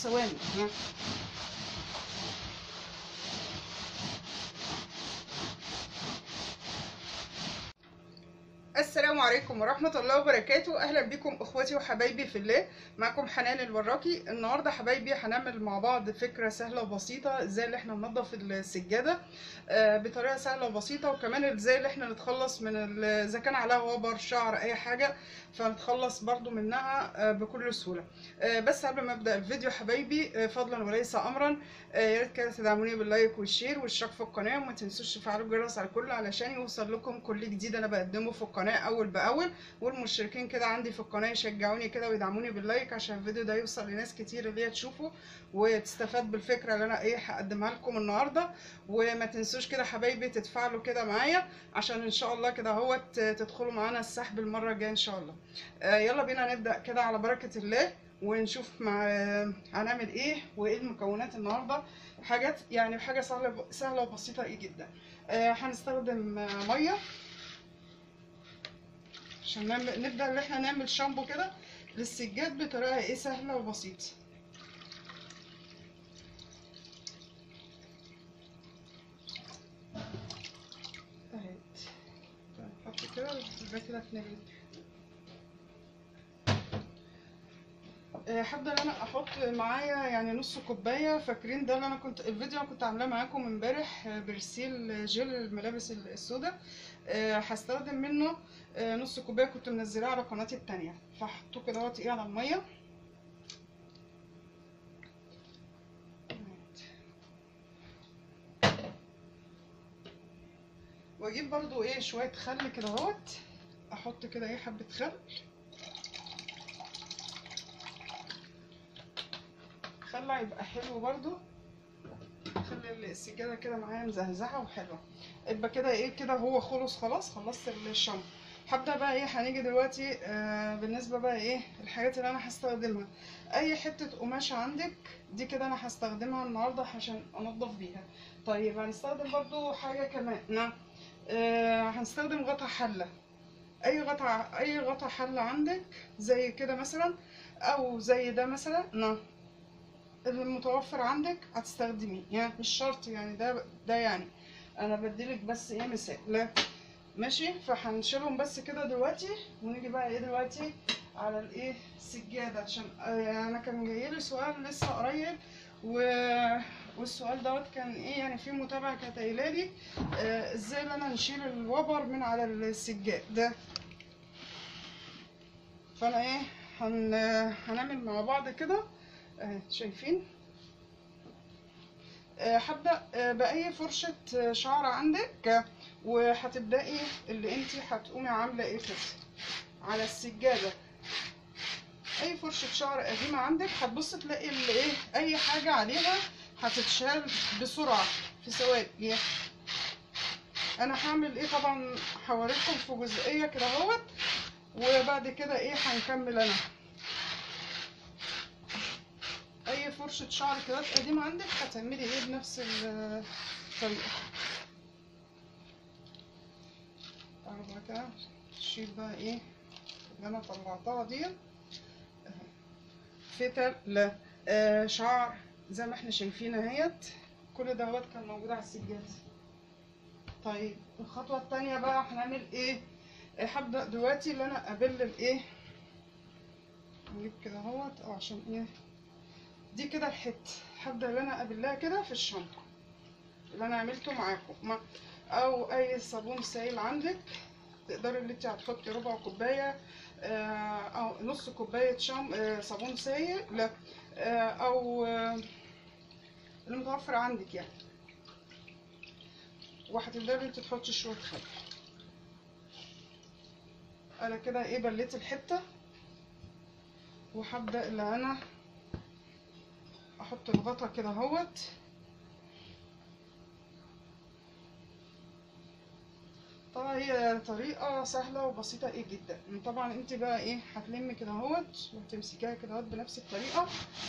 ثواني ها. السلام عليكم ورحمة الله وبركاته أهلا بكم إخواتي وحبايبي في الله معكم حنان الوراكي النهاردة حبايبي هنعمل مع بعض فكرة سهلة وبسيطة ازاي اللي احنا ننظف السجادة آه، بطريقة سهلة وبسيطة وكمان ازاي اللي احنا نتخلص من ال- اذا كان عليها وبر شعر اي حاجة فنتخلص برضو منها آه، بكل سهولة آه، بس قبل ما ابدأ الفيديو حبايبي آه، فضلا وليس امرا آه، يا ريت كده تدعموني باللايك والشير والاشتراك في القناة وما تنسوش تفعلوا الجرس على الكل علشان يوصل لكم كل جديد انا بقدمه في القناة اول باول والمشتركين كده عندي في القناة يشجعوني كده ويدعموني باللايك عشان الفيديو ده يوصل لناس كتير اللي هي تشوفه وتستفاد بالفكرة اللي انا ايه هقدمها لكم النهاردة وما تنسوش كده حبايبي تتفاعلوا كده معايا عشان ان شاء الله كده هو تدخلوا معانا السحب المرة الجاية ان شاء الله آه يلا بينا نبدأ كده على بركة الله ونشوف مع آه، هنعمل ايه وايه المكونات النهارده حاجات يعني حاجه سهله سهله وبسيطه ايه جدا آه هنستخدم آه، ميه عشان نعمل نبدا ان احنا نعمل شامبو كده للسجاد بطريقه ايه سهله وبسيطه اهيت نحط كده وده كده اتنين آه، هبدا ان انا احط معايا يعني نص كوبايه فاكرين ده اللي انا كنت الفيديو اللي كنت عاملاه معاكم امبارح آه، برسيل جل الملابس السوداء آه، هستخدم منه آه، نص كوبايه كنت منزلاه على قناتي التانية فهحطه كده اهوت ايه على الميه واجيب برضو ايه شويه خل كده اهوت احط كده ايه حبه خل خل هيبقى حلو برضو خلي السجاده كده معايا مزهزهه وحلوه يبقى كده ايه كده هو خلص خلاص خلصت الشامبو هبدا بقى ايه هنيجي دلوقتي آه بالنسبه بقى ايه الحاجات اللي انا هستخدمها اي حته قماشه عندك دي كده انا هستخدمها النهارده عشان انضف بيها طيب هنستخدم برضو حاجه كمان نعم آه هنستخدم غطا حله اي غطا اي غطا حله عندك زي كده مثلا او زي ده مثلا نعم المتوفر عندك هتستخدميه يعني مش شرط يعني ده ده يعني انا بديلك بس ايه مثال لا ماشي فهنشيلهم بس كده دلوقتي ونيجي بقى ايه دلوقتي على الايه السجاده عشان آه انا كان جايلي سؤال لسه قريب و... والسؤال دوت كان ايه يعني في متابعه كانت قايله لي آه ازاي ان انا نشيل الوبر من على السجاد ده فانا ايه هن... هنعمل مع بعض كده اهي شايفين آه، هبدأ آه، بأي فرشة آه، شعر عندك آه، وهتبدأي اللي انتي هتقومي عاملة ايه كده على السجادة أي فرشة شعر قديمة عندك هتبص تلاقي اللي ايه أي حاجة عليها هتتشال بسرعة في ثواني أنا هعمل ايه طبعا هوريكم في جزئية كده اهوت وبعد كده ايه هنكمل أنا اي فرشة شعر كده قديمة عندك هتعملي ايه بنفس الطريقة تعالوا بقى كده نشيل بقى ايه اللي انا طلعتها دي فتل لا آه شعر زي ما احنا شايفين اهيت كل دوت كان موجود على السجاد طيب الخطوة التانية بقى هنعمل ايه آه، هبدأ دلوقتي اللي انا ابل الايه نجيب كده اهوت اه عشان ايه دي كده الحته هبدا ان انا ابلها كده في الشنطه اللي انا عملته معاكم ما او اي صابون سائل عندك تقدري اللي انت هتحطي ربع كوبايه آه، او نص كوبايه شام آه، صابون سائل لا آه، او آه، المتوفر عندك يعني وهتقدري انت تحطي شويه خل انا كده ايه بليت الحته وهبدا اللي انا احط الغطا كده اهوت طبعا هي طريقة سهلة وبسيطة ايه جدا طبعا انت بقى ايه هتلمي كده اهوت وهتمسكيها كده اهوت بنفس الطريقة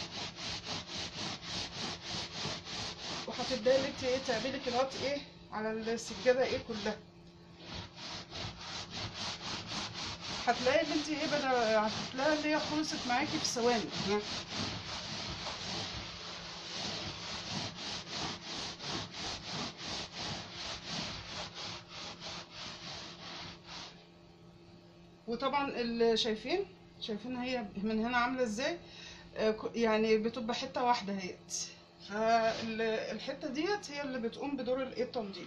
وهتبداي اللي انت ايه تعملي كده اهوت ايه على السجادة ايه كلها هتلاقي اللي انت ايه بدأ هتلاقي اللي هي خلصت معاكي في ثواني وطبعا اللي شايفين شايفين هي من هنا عامله ازاي آه، ك- يعني بتبقى حته واحده اهيت فالحته ديت هي اللي بتقوم بدور الايه التنظيف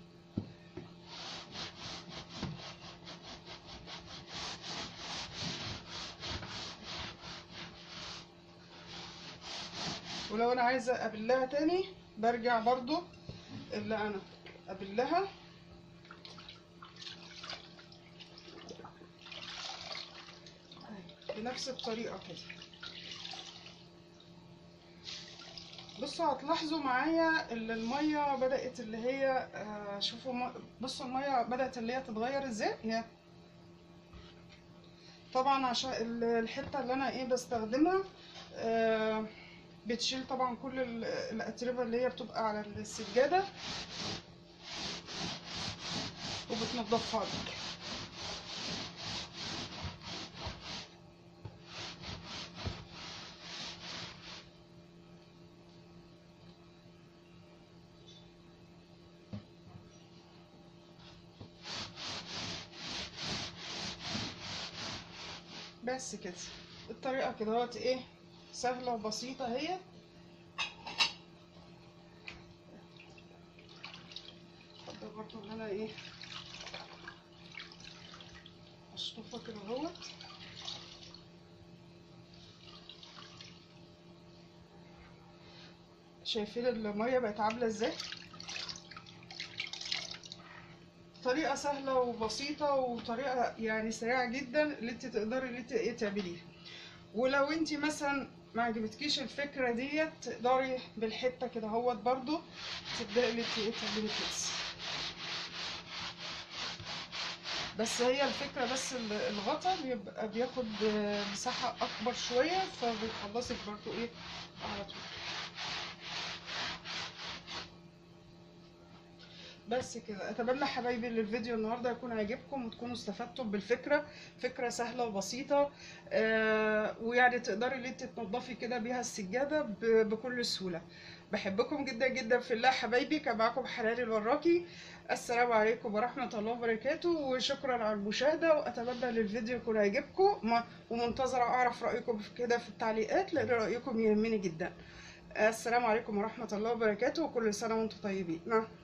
ولو انا عايزه ابلها تاني برجع برضو اللي انا ابلها بنفس الطريقه كده بصوا هتلاحظوا معايا ال- الميه بدات اللي هي آه، شوفوا م- بصوا الميه بدات اللي هي تتغير ازاي هي طبعا عشان ال- الحته اللي انا ايه بستخدمها آه، بتشيل طبعا كل ال- الاتربه اللي هي بتبقى على السجاده وبتنضفها لك بس كده الطريقه كده اهوت ايه سهله وبسيطه هي افضل برضو ان انا ايه اشطفها كده اهوت شايفين الميه بقت عامله ازاي طريقه سهله وبسيطه وطريقه يعني سريعه جدا اللي انت تقدري اللي انت ايه تعمليها ولو انت مثلا ما عجبتكيش الفكره ديت تقدري بالحته كده اهوت برضو تبداي اللي انت ايه تعملي كده بس هي الفكرة بس ال- الغطا بيبقى بياخد آه، مساحة أكبر شوية فبيخلصك برضو إيه على طول بس كده أتمنى حبايبي ان الفيديو النهاردة يكون عجبكم وتكونوا استفدتم بالفكرة فكرة سهلة وبسيطة آه ويعني تقدري ان انت تنضفي كده بيها السجادة ب- بكل سهولة بحبكم جدا جدا في الله حبايبي كان معاكم حنان الوراكي السلام عليكم ورحمة الله وبركاته وشكرا على المشاهدة وأتمنى ان الفيديو يكون عجبكم ما- ومنتظرة أعرف رأيكم في كده في التعليقات لأن رأيكم يهمني جدا السلام عليكم ورحمة الله وبركاته وكل سنة وانتم طيبين نعم